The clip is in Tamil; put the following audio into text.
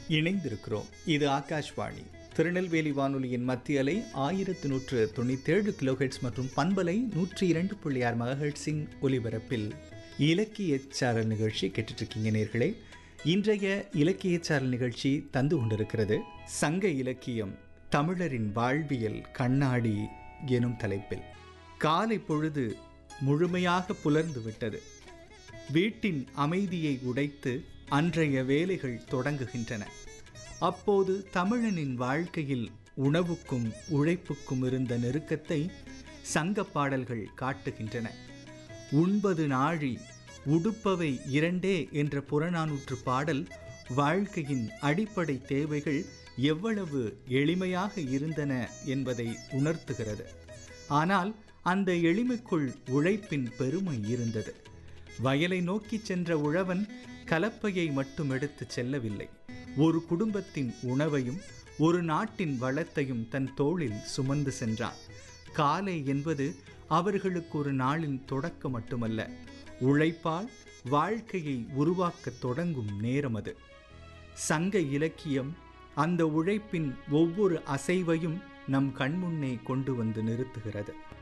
இணைந்திருக்கிறோம் இது ஆகாஷ்வாணி திருநெல்வேலி வானொலியின் மத்திய அலை ஆயிரத்து நூற்று தொண்ணூத்தேழு கிலோஹெட்ஸ் மற்றும் பண்பலை நூற்றி இரண்டு புள்ளி ஆறு மெகாஹெட்ஸின் ஒலிபரப்பில் இலக்கிய சாரல் நிகழ்ச்சி கேட்டுட்ருக்கீங்க நேர்களே இன்றைய இலக்கிய சாரல் நிகழ்ச்சி தந்து கொண்டிருக்கிறது சங்க இலக்கியம் தமிழரின் வாழ்வியல் கண்ணாடி எனும் தலைப்பில் காலை பொழுது முழுமையாக புலர்ந்து விட்டது வீட்டின் அமைதியை உடைத்து அன்றைய வேலைகள் தொடங்குகின்றன அப்போது தமிழனின் வாழ்க்கையில் உணவுக்கும் உழைப்புக்கும் இருந்த நெருக்கத்தை சங்க பாடல்கள் காட்டுகின்றன உண்பது நாழி உடுப்பவை இரண்டே என்ற புறநானூற்று பாடல் வாழ்க்கையின் அடிப்படை தேவைகள் எவ்வளவு எளிமையாக இருந்தன என்பதை உணர்த்துகிறது ஆனால் அந்த எளிமைக்குள் உழைப்பின் பெருமை இருந்தது வயலை நோக்கி சென்ற உழவன் கலப்பையை மட்டும் எடுத்துச் செல்லவில்லை ஒரு குடும்பத்தின் உணவையும் ஒரு நாட்டின் வளத்தையும் தன் தோளில் சுமந்து சென்றான் காலை என்பது அவர்களுக்கு ஒரு நாளின் தொடக்கம் மட்டுமல்ல உழைப்பால் வாழ்க்கையை உருவாக்கத் தொடங்கும் நேரம் அது சங்க இலக்கியம் அந்த உழைப்பின் ஒவ்வொரு அசைவையும் நம் கண்முன்னே கொண்டு வந்து நிறுத்துகிறது